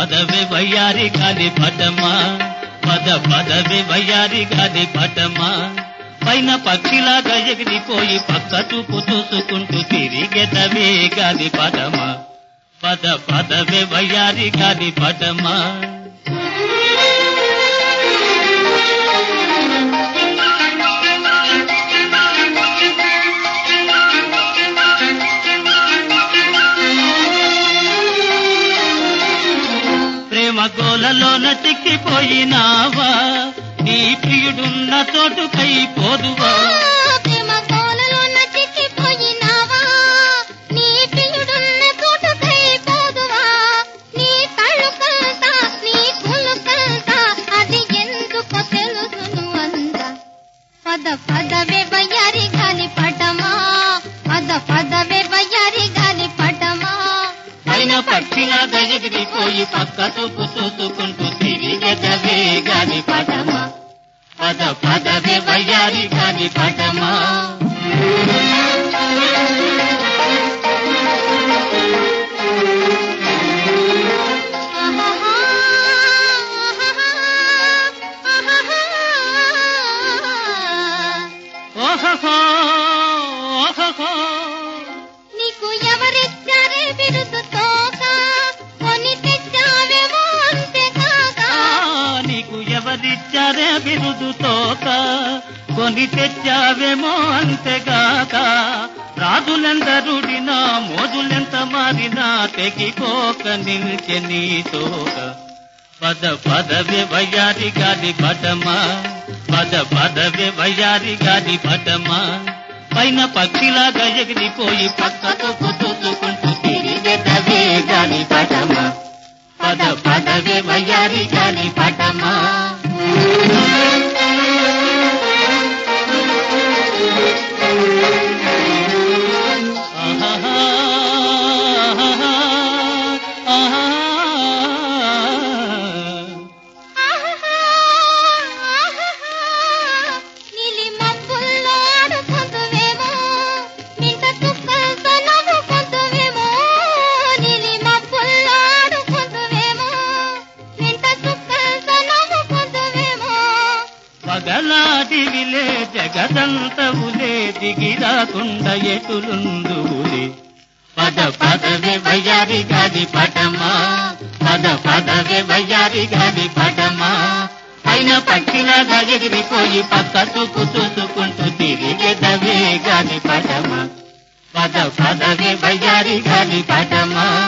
పదవి వయ్యారి గాలి పటమా పద పదవి వయ్యారి గాలి పటమా పైన పక్షిలాగా ఎగిరిపోయి పక్క చూపు చూసుకుంటూ తిరిగెదవే గాలి పటమా పద పదవి వయ్యారి గాలి పటమా ప్రేమ గోలలోన చిక్కిపోయినావా నీ ప్రియుడున్న చోటుకై పోదువా ప్రేమ కోలలోన చిక్కిపోయినావా నీ ప్రియుడున్న చోటుకై పోదువా నీ కళ్ళు కంతా నీ కులు కంతా అది ఎందుకో తెలుసును అంద పద పదవే వయ్యారి గాలి పటమా పద పదవే వయ్యారి గాలి పటమా పైన పక్షిలాగా ఎగిరిపోయి పక్క చూపు చూసుకుంటూ తిరిగెదవే గాలి పటమా పద పదవే వయ్యారి గాలి పటమా ఆహాహా, ఆహాహా, ఆహాహా. ఓహో ఓహో నీకు ఎవరిచ్చారే బిరుదు తోక కొని తెచ్చావేమో అంతే కాక ఆ, నీకు ఎవరిచ్చారే బిరుదు తోక కొని తెచ్చావేమో అంతేగాక రాజులెందరుడినా మోజులెంత మారినా తెగిపోక నిలిచె నీ తోక పద పదవి వయ్యారి గాలి పటమా పద పదవి వయ్యారి గాలి పటమా పైన పక్షిలాగా ఎగిరిపోయి పక్కకు చూసుకుంటూ తిరిగెదవే గాలి పటమా పద పదవి వయ్యారి గాలి పటమా ఆహాహా, ఆహాహా. ఆహాహా, ఆహాహా. నీలి మబ్బుల్లో ఆడుకుందువేమో, మింట చుక్కలతో నవ్వుకుందువేమో. నీలి మబ్బుల్లో ఆడుకుందువేమో, మింట చుక్కలతో నవ్వుకుందువేమో. పగలాటివిలే జగదంతవులే దిగిరాకుండా ఎటులుందువులే పద పదవి వయ్యారి గాలి పటమా పద పదవి వయ్యారి గాలి పటమా పైన పక్షిలాగా ఎగిరిపోయి పక్క చూపు చూసుకుంటూ తిరిగెదవే గాలి పటమా పద పదవి వయ్యారి గాలి పటమా